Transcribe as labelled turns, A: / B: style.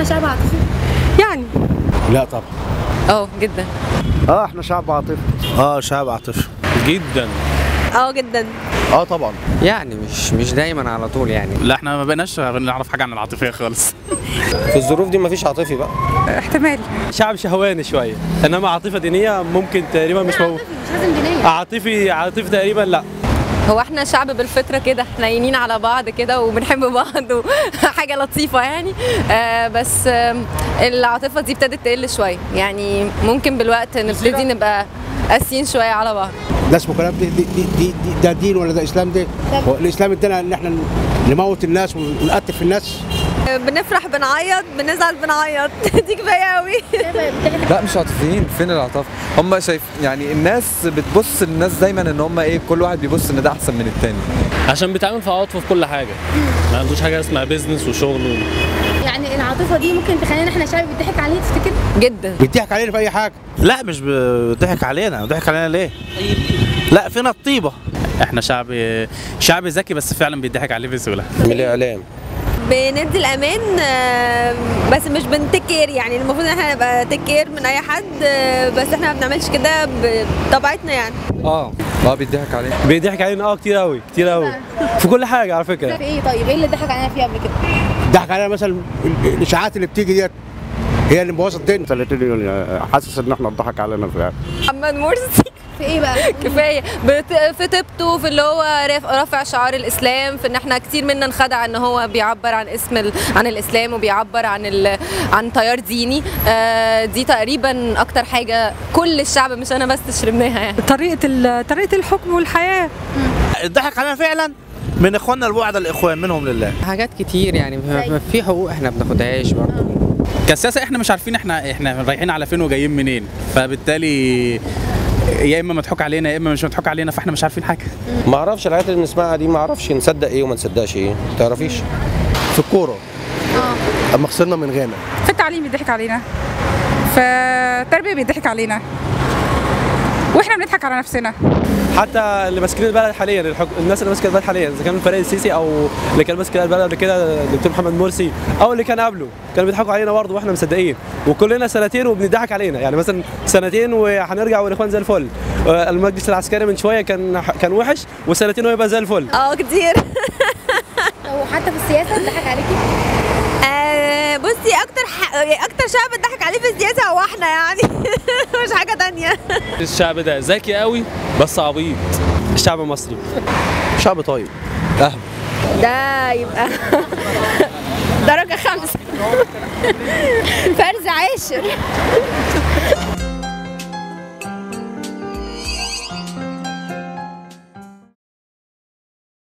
A: شعب عاطفي
B: يعني
C: لا طبعا
B: اه جدا
C: اه احنا شعب عاطفي اه شعب عاطفي
D: جدا
B: اه جدا
C: اه طبعا
E: يعني مش مش دايما على طول يعني
D: لا احنا ما بقيناش نعرف حاجه عن العاطفيه خالص
C: في الظروف دي مفيش عاطفي بقى
B: احتمال
F: شعب شهواني شويه انما عاطفه دينيه ممكن تقريبا مش موجود
A: مش لازم دينيه
F: عاطفي عاطفي تقريبا لا
B: هو احنا شعب بالفطره كده حنينين على بعض كده وبنحب بعض وحاجه لطيفه يعني آه بس آه العاطفه دي ابتدت تقل شويه يعني ممكن بالوقت نبتدي نبقى قاسيين شويه على بعض
C: ده اسمه كلام دي دي, دي, دي, دي ده دين ولا ده اسلام ده هو الاسلام ادانا ان احنا نموت الناس ونقتل في الناس
B: بنفرح بنعيط بنزعل بنعيط دي كفايه قوي
E: لا مش عاطفيين فين العاطفه هم شايف يعني الناس بتبص للناس دايما ان هم ايه كل واحد بيبص ان ده احسن من التاني
D: عشان بيتعامل في عواطفه في كل حاجه ما عندوش حاجه اسمها بيزنس وشغل و...
A: يعني العاطفه دي ممكن تخلينا احنا شعب بيضحك عليه تفتكر
B: جدا
C: بيضحك علينا في اي حاجه
G: لا مش بيضحك علينا بيضحك علينا ليه لا فينا الطيبه
D: احنا شعب شعب ذكي بس فعلا بيضحك عليه بسهوله
C: من الاعلام
B: بندي الامان آه، بس مش بنتكير يعني المفروض ان احنا نبقى تكير من اي حد آه، بس احنا ما بنعملش كده بطبيعتنا يعني
E: اه اه بيضحك عليه
F: بيضحك علينا اه كتير قوي كتير قوي في كل حاجه على فكره
A: في ايه طيب ايه اللي ضحك علينا فيه قبل كده
C: ضحك علينا مثلا ال- الاشاعات اللي بتيجي ديت هي اللي مبوظه الدنيا 30 حاسس ان احنا اتضحك علينا في
B: محمد مرسي
A: في ايه بقى
B: كفايه بت- في طيبته في اللي هو رف- رافع شعار الاسلام في ان احنا كتير منا انخدع ان هو بيعبر عن اسم ال... عن الاسلام وبيعبر عن ال... عن تيار ديني آه دي تقريبا اكتر حاجه كل الشعب مش انا بس شربناها يعني
H: طريقة ال- طريقة الحكم والحياة
G: الضحك علينا فعلا من اخواننا البعد الاخوان منهم لله
E: حاجات كتير يعني ما- في حقوق احنا بناخدهاش برضه
D: كسياسه احنا مش عارفين احنا احنا رايحين على فين وجايين منين فبالتالي يا اما مضحوك علينا يا اما مش مضحوك علينا فاحنا مش عارفين حاجه
C: ما اعرفش الحاجات اللي بنسمعها دي ما اعرفش نصدق ايه وما نصدقش ايه ما تعرفيش في الكوره اه اما خسرنا من غانا
H: في التعليم بيضحك علينا في التربية بيضحك علينا واحنا بنضحك على نفسنا
F: حتى اللي ماسكين البلد حاليا الحك... الناس اللي ماسكه البلد حاليا اذا كان الفريق السيسي او اللي كان ماسك البلد قبل كده الدكتور محمد مرسي او اللي كان قبله كانوا بيضحكوا علينا برضه واحنا مصدقين وكلنا سنتين وبنضحك علينا يعني مثلا سنتين وهنرجع والاخوان زي الفل آه، المجلس العسكري من شويه كان كان وحش وسنتين ويبقى زي الفل
B: اه كتير
A: وحتى في السياسه ضحك عليكي
B: آه بصي اكتر ح... اكتر شعب بتضحك عليه في السياسه هو احنا يعني مش حاجه تانية
D: الشعب ده ذكي قوي بس عبيط
F: الشعب المصري
C: شعب طيب
B: ده يبقى درجه خمسة فرز عاشر